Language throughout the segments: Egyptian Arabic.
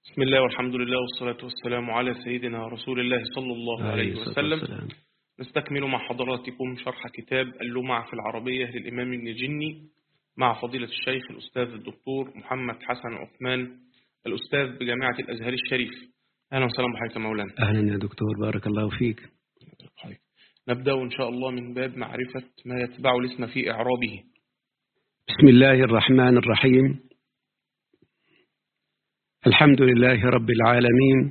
بسم الله والحمد لله والصلاة والسلام على سيدنا رسول الله صلى الله عليه وسلم والسلام. نستكمل مع حضراتكم شرح كتاب اللمع في العربية للإمام ابن جني مع فضيلة الشيخ الأستاذ الدكتور محمد حسن عثمان الأستاذ بجامعة الأزهر الشريف أهلا وسهلا بحضرتك يا مولانا أهلا يا دكتور بارك الله فيك نبدأ إن شاء الله من باب معرفة ما يتبع الاسم في إعرابه بسم الله الرحمن الرحيم الحمد لله رب العالمين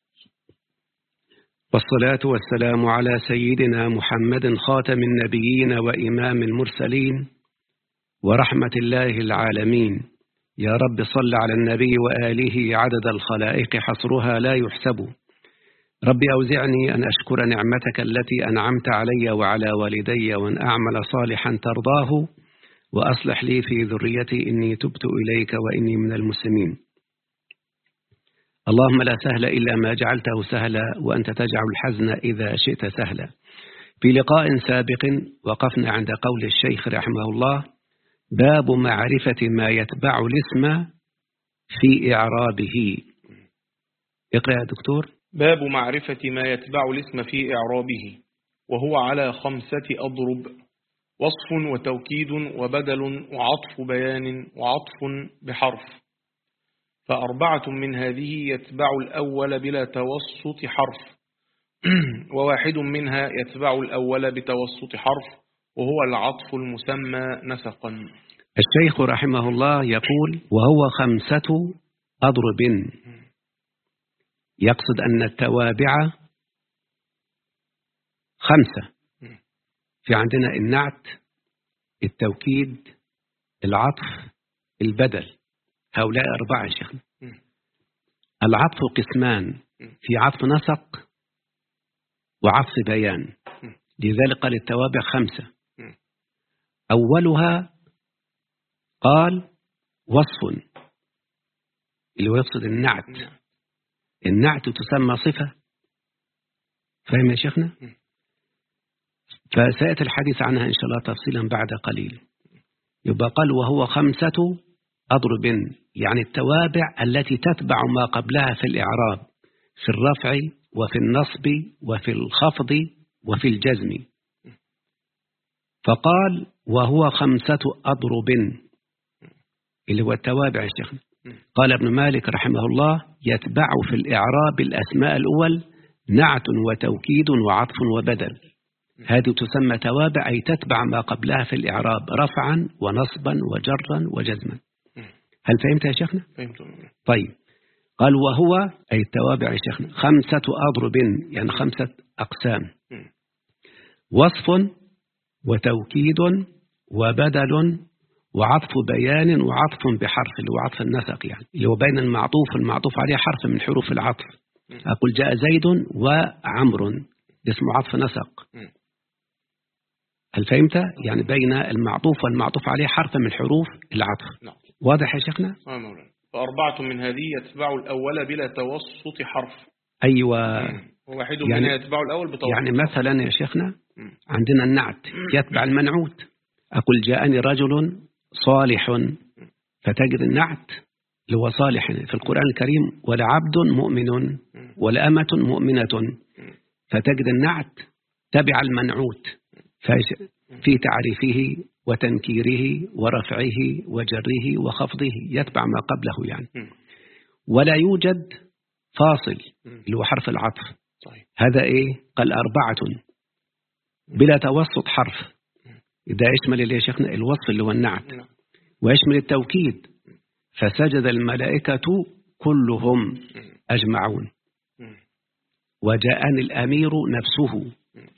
والصلاة والسلام على سيدنا محمد خاتم النبيين وإمام المرسلين ورحمة الله العالمين يا رب صل على النبي وآله عدد الخلائق حصرها لا يحسب رب أوزعني أن أشكر نعمتك التي أنعمت علي وعلى والدي وأن أعمل صالحا ترضاه وأصلح لي في ذريتي إني تبت إليك وإني من المسلمين اللهم لا سهل إلا ما جعلته سهلا وأنت تجعل الحزن إذا شئت سهلا في لقاء سابق وقفنا عند قول الشيخ رحمه الله باب معرفة ما يتبع الاسم في إعرابه اقرأ يا دكتور باب معرفة ما يتبع الاسم في إعرابه وهو على خمسة أضرب وصف وتوكيد وبدل وعطف بيان وعطف بحرف فأربعة من هذه يتبع الأول بلا توسط حرف وواحد منها يتبع الأول بتوسط حرف وهو العطف المسمى نسقا الشيخ رحمه الله يقول وهو خمسة أضرب يقصد أن التوابع خمسة في عندنا النعت التوكيد العطف البدل هؤلاء أربعة يا شيخنا العطف قسمان في عطف نسق وعطف بيان لذلك قال التوابع خمسة أولها قال وصف اللي هو يقصد النعت النعت تسمى صفة فهم يا شيخنا فسيأتي الحديث عنها إن شاء الله تفصيلا بعد قليل يبقى قال وهو خمسة أضرب يعني التوابع التي تتبع ما قبلها في الإعراب في الرفع وفي النصب وفي الخفض وفي الجزم فقال وهو خمسة أضرب اللي هو التوابع يا شيخنا قال ابن مالك رحمه الله يتبع في الإعراب الأسماء الأول نعت وتوكيد وعطف وبدل هذه تسمى توابع أي تتبع ما قبلها في الإعراب رفعا ونصبا وجرا وجزما هل فهمت يا شيخنا؟ فهمت طيب قال وهو أي التوابع يا شيخنا خمسة أضرب يعني خمسة أقسام وصف وتوكيد وبدل وعطف بيان وعطف بحرف اللي هو عطف النسق يعني اللي هو بين المعطوف والمعطوف عليه حرف من حروف العطف أقول جاء زيد وعمر اسمه عطف نسق هل فهمت؟ يعني بين المعطوف والمعطوف عليه حرف من حروف العطف نعم واضح يا شيخنا؟ آه مولانا فأربعة من هذه يتبع الأول بلا توسط حرف أيوة وواحد يعني- منها يتبع الأول بتوسط يعني مثلا يا شيخنا مم. عندنا النعت يتبع المنعوت أقول جاءني رجل صالح فتجد النعت اللي هو صالح في القرآن الكريم ولعبد مؤمن ولأمة مؤمنة فتجد النعت تبع المنعوت فاش- في تعريفه وتنكيره ورفعه وجره وخفضه يتبع ما قبله يعني مم. ولا يوجد فاصل مم. اللي هو حرف العطف صحيح هذا إيه قال أربعة بلا توسط حرف ده يشمل اللي يا شيخنا الوصف اللي هو النعت نعم ويشمل التوكيد فسجد الملائكة كلهم أجمعون مم. وجاءني الأمير نفسه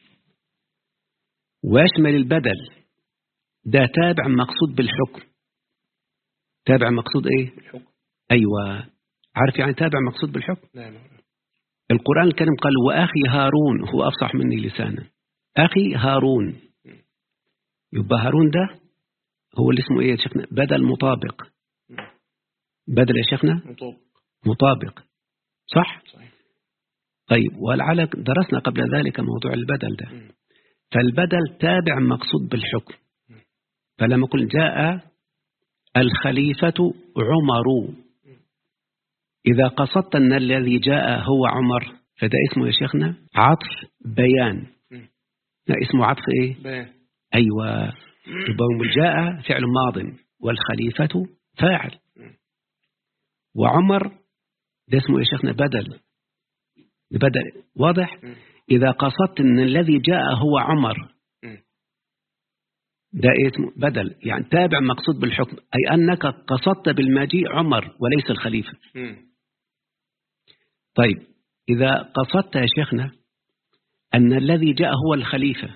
ويشمل البدل ده تابع مقصود بالحكم تابع مقصود ايه بالحكم ايوه عارف يعني تابع مقصود بالحكم لا يا مولانا القرآن الكريم قال وأخي هارون هو أفصح مني لسانا أخي هارون يبقى هارون ده هو اللي اسمه إيه يا شيخنا بدل مطابق بدل يا شيخنا مطابق مطابق صح صحيح طيب ولعل درسنا قبل ذلك موضوع البدل ده مم. فالبدل تابع مقصود بالحكم فلما قل جاء الخليفة عمر إذا قصدت أن الذي جاء هو عمر فده اسمه يا شيخنا عطف بيان مم. لا اسمه عطف إيه بيان أيوة يبقى جاء فعل ماض والخليفة فاعل مم. وعمر ده اسمه يا شيخنا بدل بدل واضح مم. إذا قصدت أن الذي جاء هو عمر مم. ده اسمه بدل يعني تابع مقصود بالحكم أي أنك قصدت بالمجيء عمر وليس الخليفة مم. طيب إذا قصدت يا شيخنا أن الذي جاء هو الخليفة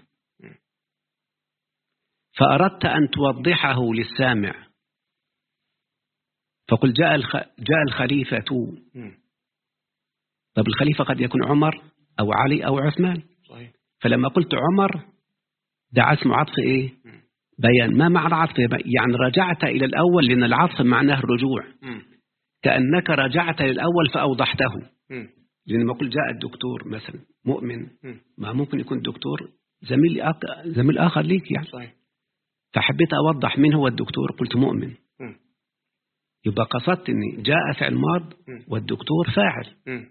فأردت أن توضحه للسامع فقل جاء الخ... جاء الخليفة مم. طب الخليفة قد يكون عمر أو علي أو عثمان صحيح فلما قلت عمر ده اسمه عطف إيه مم. بيان ما معنى عطف يعني رجعت إلى الأول لأن العطف معناه الرجوع مم. كأنك رجعت للأول فأوضحته مم. لأن ما قلت جاء الدكتور مثلا مؤمن مم. ما ممكن يكون دكتور زميل أك... زميل آخر ليك يعني صحيح فحبيت أوضح من هو الدكتور قلت مؤمن مم. يبقى قصدت أني جاء فعل ماض مم. والدكتور فاعل مم.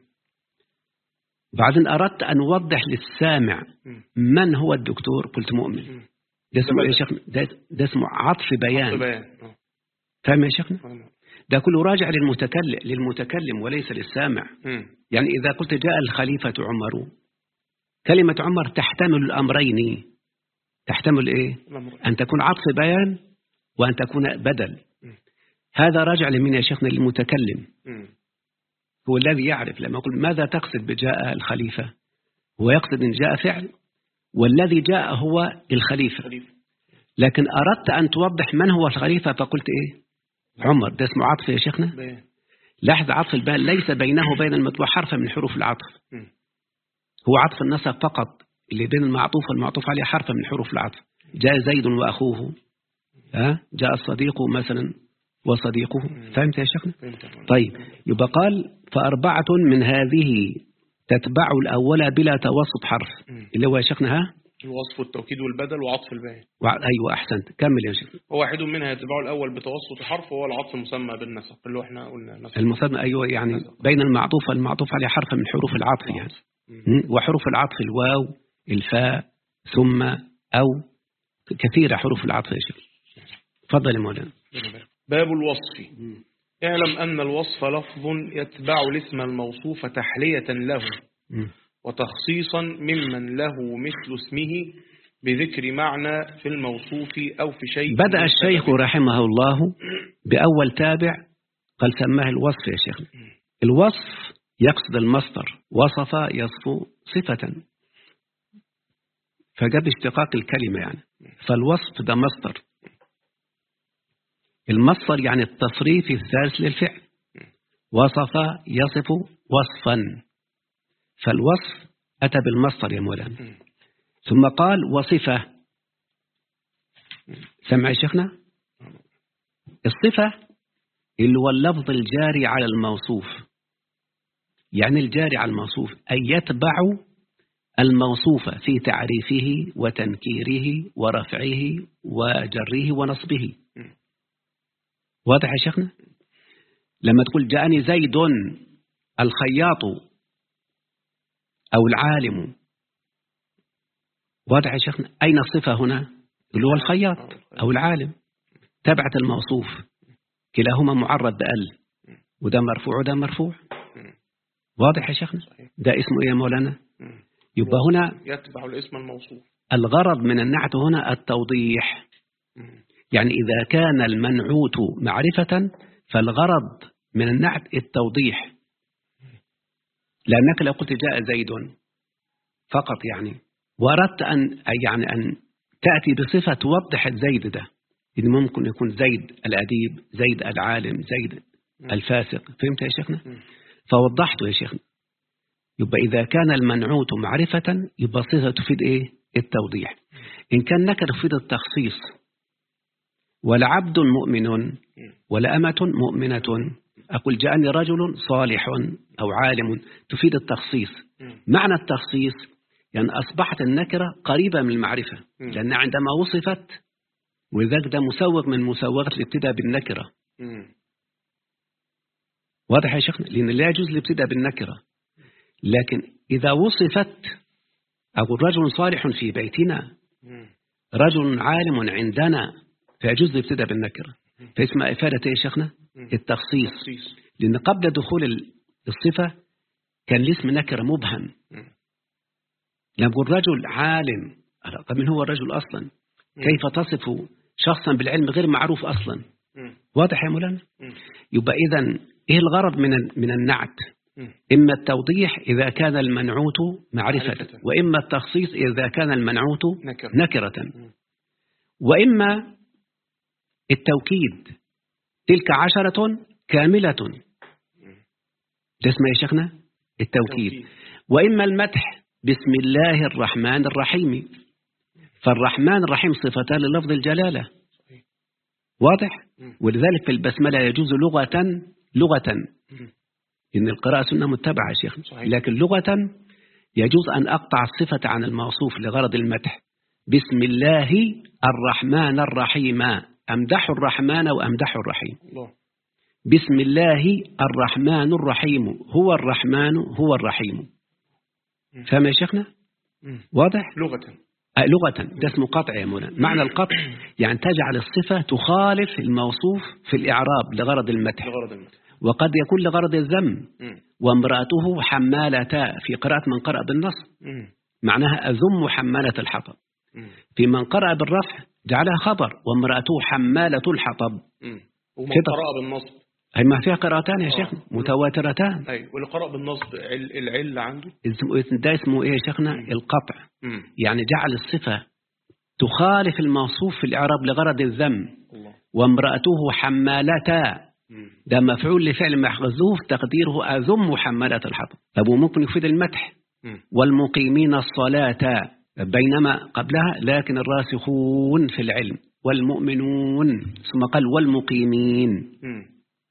بعدين أردت أن أوضح للسامع مم. من هو الدكتور قلت مؤمن مم. ده اسمه ده إيه يا بدل. شيخنا ده, ده اسمه عطف بيان بيان آه. فاهم يا شيخنا فاهم. ده كله راجع للمتكلم للمتكلم وليس للسامع مم. يعني إذا قلت جاء الخليفة عمر كلمة عمر تحتمل الأمرين تحتمل إيه الأمر. أن تكون عطف بيان وأن تكون بدل مم. هذا راجع لمن يا شيخنا للمتكلم مم. هو الذي يعرف لما أقول ماذا تقصد بجاء الخليفة هو يقصد أن جاء فعل والذي جاء هو الخليفة خليفة لكن أردت أن توضح من هو الخليفة فقلت إيه عمر ده اسمه عطف يا شيخنا بيان لاحظ عطف الباء ليس بينه وبين المتبوع حرف من حروف العطف مم. هو عطف النسق فقط اللي بين المعطوف والمعطوف عليه حرف من حروف العطف جاء زيد وأخوه ها جاء الصديق مثلا وصديقه فهمت يا شيخنا فهمت طيب يبقى قال فأربعة من هذه تتبع الأول بلا توسط حرف مم. اللي هو يا شيخنا ها الوصف والتوكيد والبدل وعطف البيان وع- أيوة أحسنت كمل يا شيخ وواحد منها يتبع الأول بتوسط حرف وهو العطف المسمى بالنسق اللي هو احنا قلنا نسق المثنى أيوة يعني بين المعطوف والمعطوف عليه حرف من حروف العطف يعني مم. م? وحروف العطف الواو الفاء ثم أو كثيرة حروف العطف يا شيخ تفضل يا مولانا باب الوصف اعلم أن الوصف لفظ يتبع الاسم الموصوف تحلية له م. وتخصيصا ممن له مثل اسمه بذكر معنى في الموصوف أو في شيء بدأ من الشيخ سبب. رحمه الله بأول تابع قال سماه الوصف يا شيخ الوصف يقصد المصدر وصف يصف صفة فجاب اشتقاق الكلمة يعني فالوصف ده مصدر المصدر يعني التصريف الثالث للفعل وصف يصف وصفا فالوصف أتى بالمصدر يا مولانا ثم قال وصفة سمع يا شيخنا الصفة اللي هو اللفظ الجاري على الموصوف يعني الجاري على الموصوف أي يتبع الموصوف في تعريفه وتنكيره ورفعه وجره ونصبه واضح يا شيخنا لما تقول جاءني زيد الخياط أو العالم واضح يا شيخنا أين الصفة هنا اللي هو الخياط أو العالم تبعت الموصوف كلاهما معرض بأل وده مرفوع وده مرفوع واضح يا شيخنا ده اسمه إيه يا مولانا يبقى هنا يتبع الاسم الموصوف الغرض من النعت هنا التوضيح يعني إذا كان المنعوت معرفة فالغرض من النعت التوضيح لأنك لو قلت جاء زيد فقط يعني وأردت أن يعني أن تأتي بصفة توضح الزيد ده إن ممكن يكون زيد الأديب زيد العالم زيد الفاسق فهمت يا شيخنا فوضحته يا شيخنا يبقى إذا كان المنعوت معرفة يبقى صفة تفيد إيه التوضيح إن كان نكر تفيد التخصيص ولعبد مؤمن ولأمة مؤمنة أقول جاءني رجل صالح أو عالم تفيد التخصيص معنى التخصيص يعني أصبحت النكرة قريبة من المعرفة لأن عندما وصفت وذاك ده مسوغ من مسوغة الابتداء بالنكرة واضح يا شيخنا لأن لا يجوز الابتداء بالنكرة لكن إذا وصفت أقول رجل صالح في بيتنا مم. رجل عالم عندنا فيجوز الابتداء بالنكرة فاسمها إفادة إيه يا شيخنا مم. التخصيص تخصيص لأن قبل دخول ال- الصفة كان الاسم نكرة مبهم مم. لما نقول رجل عالم ألا، طب من هو الرجل أصلا مم. كيف تصف شخصا بالعلم غير معروف أصلا مم. واضح يا مولانا مم. يبقى إذا إيه الغرض من ال- من النعت مم. إما التوضيح إذا كان المنعوت معرفة معرفة. وإما التخصيص إذا كان المنعوت نكرة. نكرة مم. وإما التوكيد تلك عشرة كاملة ده اسمه يا شيخنا التوكيد توكيد. وإما المدح بسم الله الرحمن الرحيم فالرحمن الرحيم صفتان للفظ الجلالة صحيح. واضح مم. ولذلك في البسملة يجوز لغة لغة مم. إن القراءة سنة متبعة يا شيخ صحيح. لكن لغة يجوز أن أقطع الصفة عن الموصوف لغرض المدح بسم الله الرحمن الرحيم أمدح الرحمن وأمدح الرحيم الله بسم الله الرحمن الرحيم هو الرحمن هو الرحيم مم. فما يا شيخنا مم. واضح لغة آه، لغة ده اسمه قطع يا مولانا معنى القطع يعني تجعل الصفة تخالف الموصوف في الإعراب لغرض المدح لغرض المدح وقد يكون لغرض الذم مم. وامرأته حمالة في قراءة من قرأ بالنصب مم. معناها أذم حمالة الحطب مم. في من قرأ بالرفع جعلها خبر وامرأته حمالة الحطب مم. ومن كده. قرأ بالنصب هي ما فيها قراءتان يا آه. شيخ متواترتان أي واللي قرأ بالنصب عل... العل عنده اسمه- ده اسمه ايه يا شيخنا مم. القطع مم. يعني جعل الصفة تخالف الموصوف في الإعراب لغرض الذم الله وامرأته حمالة مم. ده مفعول لفعل محذوف تقديره أذم حمالة الحطب طب وممكن يفيد المدح مم. والمقيمين الصلاة بينما قبلها لكن الراسخون في العلم والمؤمنون ثم قال والمقيمين مم.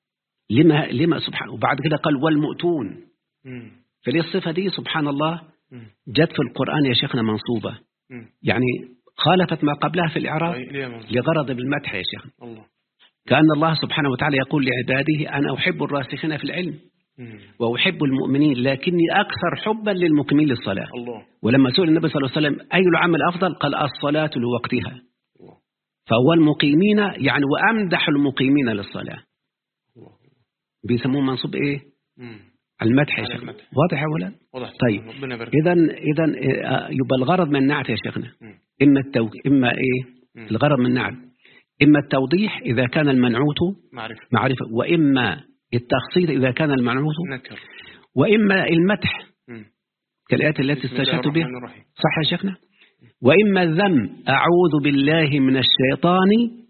لما لما سبحانه وبعد كده قال والمؤتون مم. فليه الصفة دي سبحان الله مم. جت في القرآن يا شيخنا منصوبة مم. يعني خالفت ما قبلها في الإعراب طيب، ليه يا مولانا؟ لغرض بالمدح يا شيخنا الله كأن الله سبحانه وتعالى يقول لعباده أنا أحب الراسخين في العلم مم. وأحب المؤمنين لكني أكثر حبا للمقيمين للصلاة الله ولما سئل النبي صلى الله عليه وسلم أي العمل أفضل قال الصلاة لوقتها الله فهو المقيمين يعني وأمدح المقيمين للصلاة الله بيسموه منصوب إيه مم. المدح يا على شيخ المدح. واضح يا ولد واضح طيب. ربنا يبارك إذا إذا آه، يبقى الغرض من النعت يا شيخنا مم. إما التو... إما إيه مم. الغرض من النعت إما التوضيح إذا كان المنعوت معرفة معرفة وإما التخصيص إذا كان المنعوت نكر وإما المدح مم. كالآيات التي بسم الله استشهدت بها الرحمن الرحيم صح يا شيخنا وإما الذم أعوذ بالله من الشيطان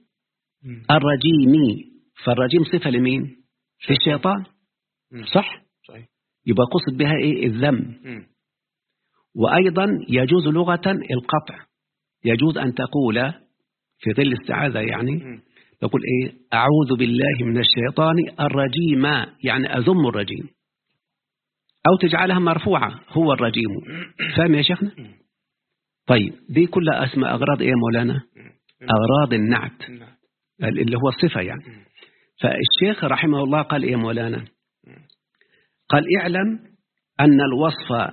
مم. الرجيم فالرجيم صفة لمين في الشيطان مم. صح صحيح يبقى قصد بها إيه الذم مم. وأيضا يجوز لغة القطع يجوز أن تقول في ظل الاستعاذة يعني مم. تقول إيه أعوذ بالله من الشيطان الرجيم يعني أذم الرجيم أو تجعلها مرفوعة هو الرجيم فاهم يا شيخنا مم. طيب دي كلها أسماء أغراض إيه يا مولانا مم. أغراض النعت نعم. اللي هو الصفة يعني مم. فالشيخ رحمه الله قال إيه يا مولانا مم. قال اعلم أن الوصف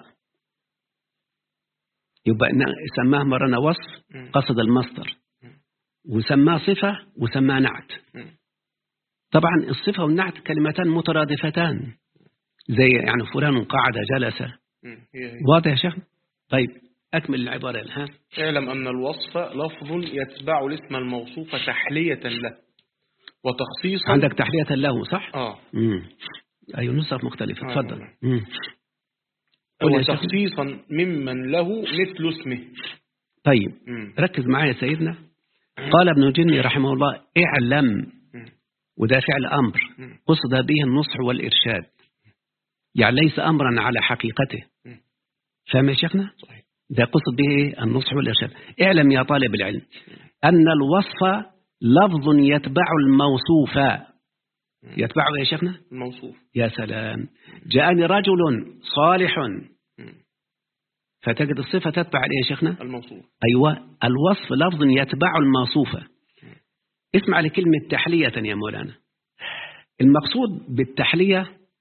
يبقى ن- سماه مرنا وصف مم. قصد المصدر وسماه صفة وسماه نعت مم. طبعا الصفة والنعت كلمتان مترادفتان زي يعني فلان قعد جلس مم. هي هي. واضح يا شيخ طيب أكمل العبارة ها اعلم أن الوصف لفظ يتبع الاسم الموصوف تحلية له وتخصيصا عندك تحلية له صح؟ آه امم أي نسخ مختلفة آه، تفضل نعم. مم. قل يا شيخ. وتخصيصا ممن له مثل اسمه طيب مم. ركز معايا يا سيدنا قال ابن جني رحمه الله اعلم مم. وده فعل أمر مم. قصد به النصح والإرشاد يعني ليس أمرا على حقيقته مم. فاهم يا شيخنا؟ صحيح ده قصد به إيه؟ النصح والإرشاد اعلم يا طالب العلم أن الوصف لفظ يتبع الموصوف يتبعه يا شيخنا الموصوف يا سلام جاءني رجل صالح مم. فتجد الصفة تتبع إيه يا شيخنا الموصوف أيوة الوصف لفظ يتبع الموصوف اسمع لكلمة تحلية يا مولانا المقصود بالتحلية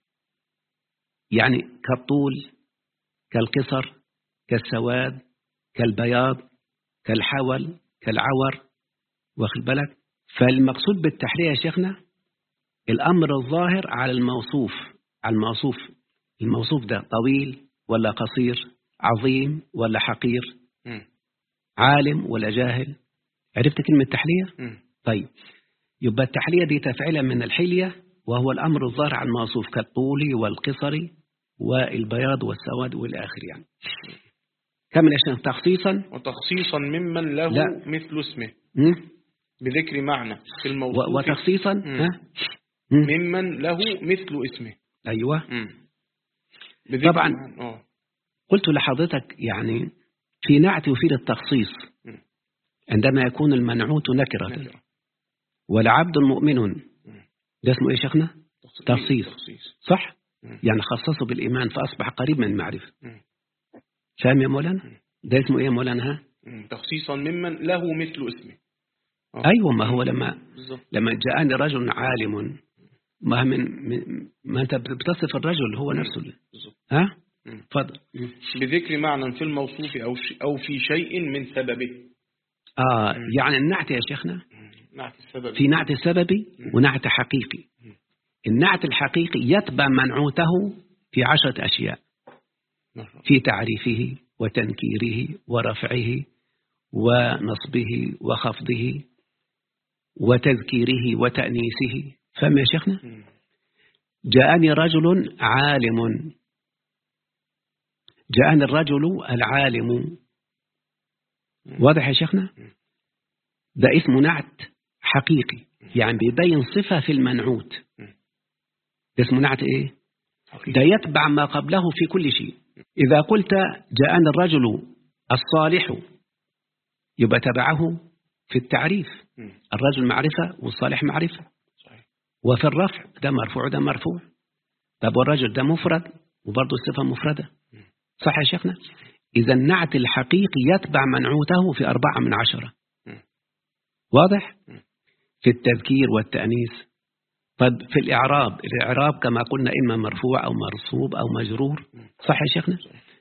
يعني كالطول كالقصر كالسواد كالبياض كالحول كالعور واخد بالك فالمقصود بالتحرية يا شيخنا الأمر الظاهر على الموصوف على الموصوف الموصوف ده طويل ولا قصير عظيم ولا حقير مم. عالم ولا جاهل عرفت كلمة تحلية مم. طيب يبقى التحلية دي تفعيلا من الحلية وهو الأمر الظاهر على الموصوف كالطول والقصر والبياض والسواد والى آخره يعني كمل يا شيخ تخصيصا وتخصيصا ممن له لا. مثل اسمه مم؟ بذكر معنى في الموصوف و- وتخصيصا مم. ها؟ مم؟ ممن له مثل اسمه أيوة مم. بذكر طبعاً. معنى. اه قلت لحضرتك يعني في نعت يفيد التخصيص مم. عندما يكون المنعوت نكرة نكرة. والعبد مؤمن ده اسمه ايه يا شيخنا تخصيص. تخصيص صح مم. يعني خصصه بالإيمان فأصبح قريب من المعرفة مم. فاهم يا مولانا ده اسمه ايه يا مولانا ها مم. تخصيصا ممن له مثل اسمه آه. أيوة ما هو لما بالظبط لما جاءني رجل عالم ما من, من ما أنت بتصف الرجل هو نفسه اللي- بالظبط ها مم. اتفضل بذكر معنى في الموصوف أو ش... أو في شيء من سببه آه يعني النعت يا شيخنا مم. نعت السبب في نعت سببي ونعت حقيقي النعت الحقيقي يتبع منعوته في عشرة أشياء ما شاء الله. في تعريفه وتنكيره ورفعه ونصبه وخفضه وتذكيره وتأنيسه فما يا شيخنا مم. جاءني رجل عالم جاءني الرجل العالم واضح يا شيخنا ده اسمه نعت حقيقي يعني بيبين صفة في المنعوت ده اسمه نعت ايه ده يتبع ما قبله في كل شيء إذا قلت جاءني الرجل الصالح يبقى تبعه في التعريف مم. الرجل معرفة والصالح معرفة صحيح وفي الرفع ده مرفوع ده مرفوع طب والرجل ده مفرد وبرضه الصفة مفردة صح يا شيخنا إذا النعت الحقيقي يتبع منعوته في أربعة من عشرة مم. واضح مم. في التذكير والتأنيس طب في الإعراب الإعراب كما قلنا إما مرفوع أو مرصوب أو مجرور صح يا شيخنا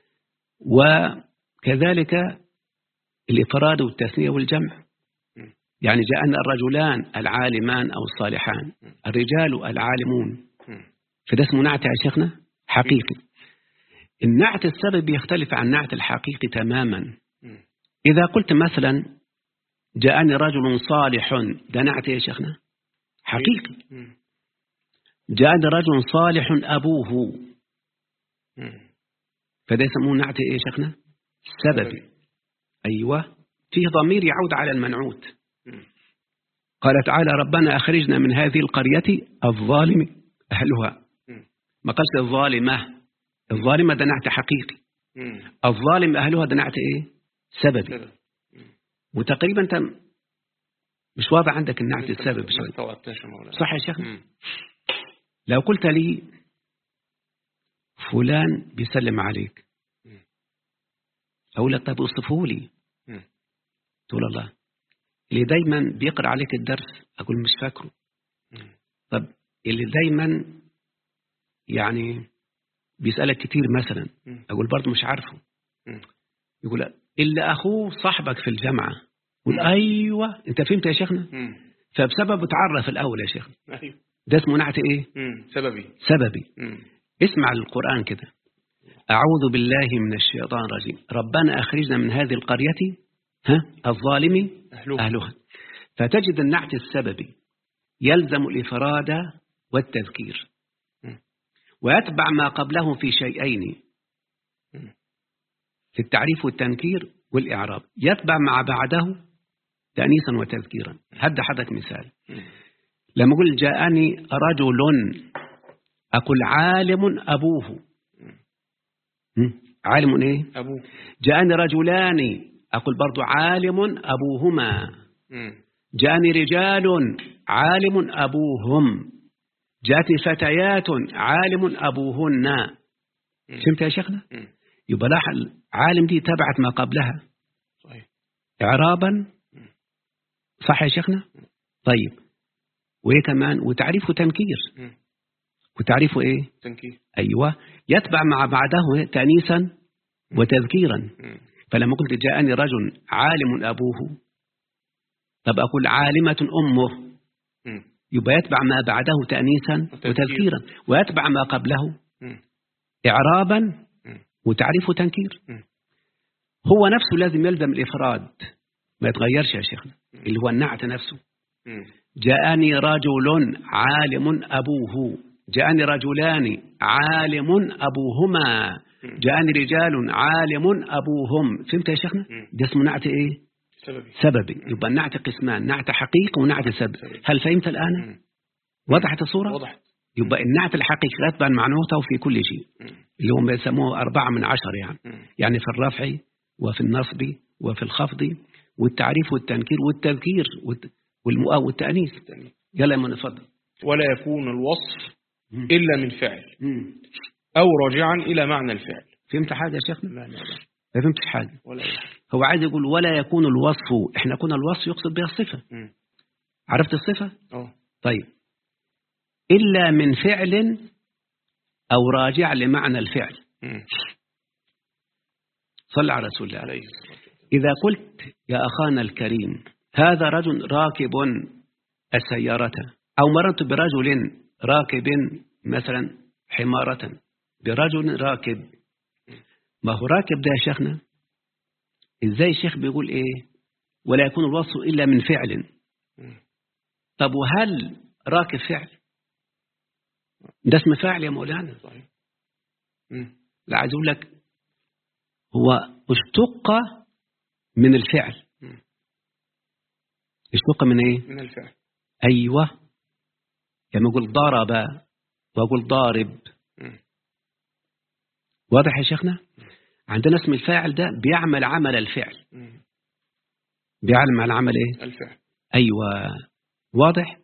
وكذلك الإفراد والتثنية والجمع مم. يعني جاءنا الرجلان العالمان أو الصالحان الرجال العالمون مم. فده اسمه نعت يا شيخنا حقيقي النعت السبب يختلف عن النعت الحقيقي تماما مم. إذا قلت مثلا جاءني رجل صالح ده نعت يا شيخنا حقيقي مم. جاءني رجل صالح أبوه مم. فده يسمونه نعت إيه يا شيخنا سببي أيوة فيه ضمير يعود على المنعوت مم. قال تعالى ربنا أخرجنا من هذه القرية الظالم أهلها مم. ما قالش الظالمة الظالمة ده نعت حقيقي مم. الظالم أهلها ده نعت إيه سببي سبب. وتقريبا أنت مش واضح عندك النعت لسه السبب ما شوي استوعبتهاش يا مولانا صح يا شيخ مم. لو قلت لي فلان بيسلم عليك مم. أقول لك طيب اوصفه لي مم. تقول الله اللي دايما بيقرأ عليك الدرس أقول مش فاكره مم. طب اللي دايما يعني بيسألك كتير مثلا مم. أقول برضه مش عارفه مم. يقول لا اللي أخوه صاحبك في الجامعة قول مم. أيوة أنت فهمت يا شيخنا مم. فبسبب تعرف الأول يا شيخنا أيوه ده اسمه نعت إيه مم. سببي سببي مم. اسمع القرآن كده أعوذ بالله من الشيطان الرجيم ربنا أخرجنا من هذه القرية ها الظالم أهله أهلها فتجد النعت السببي يلزم الإفراد والتذكير مم. ويتبع ما قبله في شيئين مم. في التعريف والتنكير والإعراب يتبع مع بعده تأنيسا وتذكيرا هدى حدك مثال مم. لما أقول جاءني رجل أقول عالم أبوه مم. عالم إيه أبوه جاءني رجلان أقول برضو عالم أبوهما مم. جاءني رجال عالم أبوهم جاءتني فتيات عالم أبوهن مم. فهمت يا شيخنا مم. يبقى لاحظ عالم دي تبعت ما قبلها صحيح إعرابا صح يا شيخنا طيب وإيه كمان وتعريف وتنكير مم. وتعريف إيه تنكير أيوة يتبع مع بعده تأنيسا وتذكيرا مم. فلما قلت جاءني رجل عالم أبوه طب أقول عالمة أمه مم. يبقى يتبع ما بعده تأنيسا وتذكيرا. وتذكيرا ويتبع ما قبله مم. إعرابا مم. وتعريف وتنكير مم. هو نفسه لازم يلزم الإفراد ما يتغيرش يا شيخنا اللي هو النعت نفسه مم. جاءني رجل عالم أبوه جاءني رجلان عالم أبوهما جاءني رجال عالم أبوهم فهمت يا شيخنا مم. ده اسمه نعت إيه سببي سببي يبقى النعت قسمان نعت حقيقي ونعت سبب سبب. هل فهمت الآن مم. وضحت الصورة وضحت يبقى النعت الحقيقي يتبع معنوته في كل شيء مم. اللي هم يسموه أربعة من عشر يعني مم. يعني في الرفع وفي النصب وفي الخفض والتعريف والتنكير والتذكير والت- والمؤ والتأنيث التاني. يلا يا من اتفضل ولا يكون الوصف مم. إلا من فعل مم. أو راجعا إلى معنى الفعل فهمت حاجة يا شيخنا؟ لا لا لا ما فهمتش حاجة ولا يكون. أي. هو عايز يقول ولا يكون الوصف احنا كنا الوصف يقصد بها الصفة مم. عرفت الصفة؟ اه طيب إلا من فعل أو راجع لمعنى الفعل مم. صلى على رسول الله عليه الصلاة والسلام. إذا قلت يا أخانا الكريم هذا رجل راكب السيارة أو مررت برجل راكب مثلا حمارة برجل راكب ما هو راكب ده يا شيخنا إزاي الشيخ بيقول إيه ولا يكون الوصف إلا من فعل مم. طب وهل راكب فعل ده اسم فاعل يا مولانا صحيح مم. لا عايز أقول لك هو اشتق من الفعل مم. اشتق من ايه من الفعل ايوه لما اقول ضرب واقول ضارب مم. واضح يا شيخنا عندنا اسم الفاعل ده بيعمل عمل الفعل مم. بيعمل عمل ايه الفعل ايوه واضح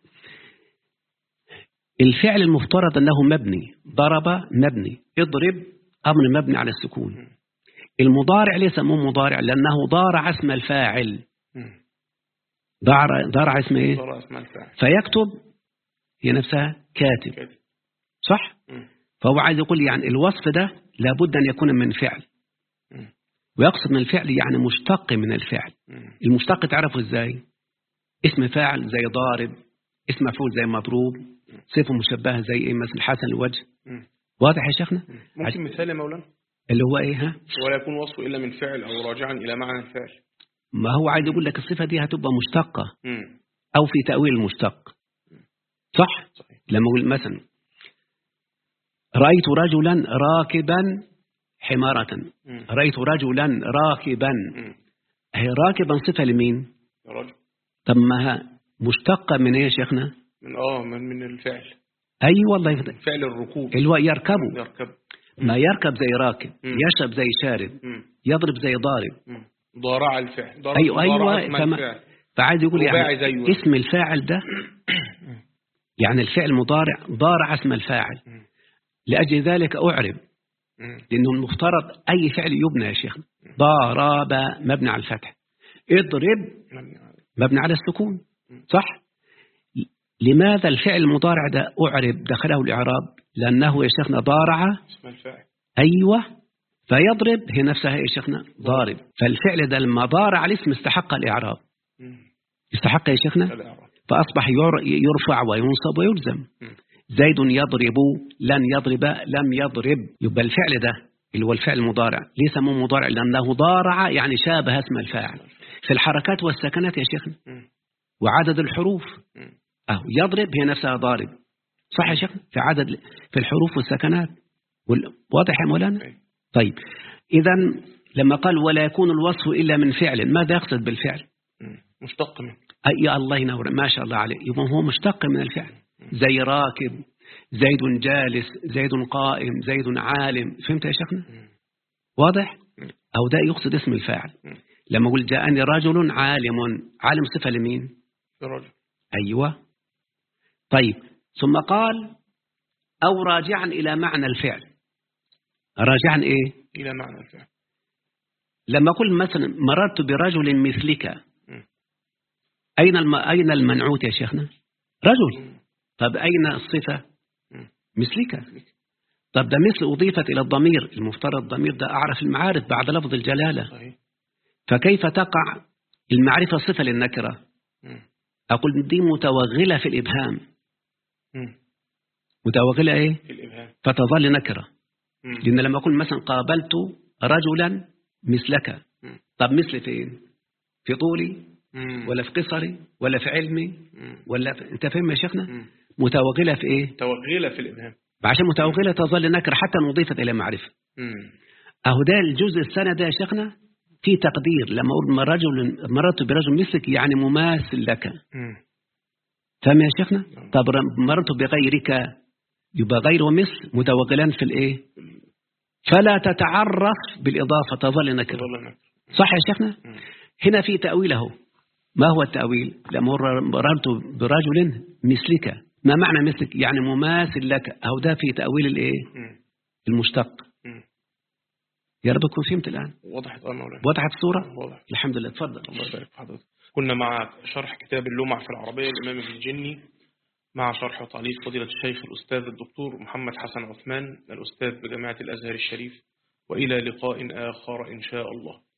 الفعل المفترض انه مبني ضرب مبني اضرب امر مبني على السكون مم. المضارع ليس مو مضارع لانه ضارع اسم الفاعل مم. ضارع ضارع اسم ايه صار اسم الفاعل فيكتب هي نفسها كاتب كده صح مم. فهو عايز يقول يعني الوصف ده لابد أن يكون من فعل مم. ويقصد من الفعل يعني مشتق من الفعل مم. المشتق تعرفه ازاي اسم فاعل زي ضارب اسم مفعول زي مضروب صفة مشبهة زي ايه مثل حسن الوجه مم. واضح يا شيخنا مم. ممكن مثال يا مولانا اللي هو ايه ها ولا يكون وصفه إلا من فعل أو راجعا إلى معنى الفعل ما هو عايز يقول لك الصفة دي هتبقى مشتقة مم. أو في تأويل المشتق صح صحيح لما أقول مثلا رأيت رجلا راكبا حمارة مم. رأيت رجلا راكبا مم. هي راكبا صفة لمين يا راجل طب ما ها مشتقة من ايه يا شيخنا من اه من من الفعل اي والله يفضل. فعل الركوب اللي هو يركبه يركب ما يركب زي راكب مم. يشرب زي شارب مم. يضرب زي ضارب مم. ضارع الفعل ضارع أيوة، أيوة، ضارع اسم فما- الفعل فعايز يقول رباعي يعني زيه. اسم الفاعل ده يعني الفعل مضارع ضارع اسم الفاعل مم. لأجل ذلك أعرب مم. لأنه المفترض أي فعل يبنى يا شيخ ضارب مبني على الفتح اضرب مبني على- مبني على السكون صح لماذا الفعل المضارع ده أعرب دخله الإعراب لأنه يا شيخنا ضارع اسم الفاعل أيوة فيضرب هي نفسها يا شيخنا ضارب فالفعل ده لما ضارع الاسم استحق الإعراب مم. استحق يا شيخنا الإعراب فأصبح ير- يرفع وينصب ويلزم مم. زيد يضرب لن يضرب لم يضرب يبقى الفعل ده اللي هو الفعل المضارع ليه سموه مضارع لأنه ضارع يعني شابه اسم الفاعل في الحركات والسكنات يا شيخنا مم. وعدد الحروف مم. أهو يضرب هي نفسها ضارب صح يا شيخنا في عدد في الحروف والسكنات وال- واضح يا مولانا أيوة. طيب إذا لما قال ولا يكون الوصف إلا من فعل ماذا يقصد بالفعل مم. مشتق منه أي يا الله ينور ما شاء الله عليه يبقى هو مشتق من الفعل زي راكب زيد جالس زيد قائم زيد عالم فهمت يا شيخنا مم. واضح مم. أو ده يقصد اسم الفاعل مم. لما أقول جاءني رجل عالم عالم صفة لمين يا راجل أيوة طيب ثم قال أو راجعا إلى معنى الفعل راجعا إيه إلى معنى الفعل لما أقول مثلا مررت برجل مثلك مم. أين الم... أين المنعوت يا شيخنا رجل مم. طب أين الصفة مم. مثلك طب ده مثل أضيفت إلى الضمير المفترض الضمير ده أعرف المعارف بعد لفظ الجلالة صحيح فكيف تقع المعرفة صفة للنكرة مم. أقول دي متوغلة في الإبهام مم. متوغلة إيه في الإبهام فتظل نكرة مم. لأن لما أقول مثلا قابلت رجلا مثلك مم. طب مثل فين في طولي مم. ولا في قصري ولا في علمي مم. ولا في... انت فاهم يا شيخنا مم. متوغلة في ايه توغيلة في الإبهام عشان متوغلة تظل نكرة حتى إن أضيفت إلى معرفة مم. أهو ده الجزء السنة ده يا شيخنا في تقدير لما أقول ما رجل مررت برجل مثلك يعني مماثل لك مم. فاهم يا شيخنا نعم. طب ر- مررت بغيرك يبقى غير ومثل متوغلان في الايه فلا تتعرف بالإضافة تظل نكرة تظل نكرة صح يا شيخنا مم. هنا في تأويل اهو ما هو التأويل لما مررت برجل مثلك ما معنى مثلك يعني مماثل لك أو ده في تأويل الايه مم. المشتق مم. يا رب تكون فهمت الآن وضحت اه مولانا وضحت الصورة واضح الحمد لله تفضل الله يبارك في حضرتك كنا مع شرح كتاب اللمع في العربية الإمام ابن الجني مع شرح وتعليق فضيلة الشيخ الأستاذ الدكتور محمد حسن عثمان الأستاذ بجامعة الأزهر الشريف وإلى لقاء آخر إن شاء الله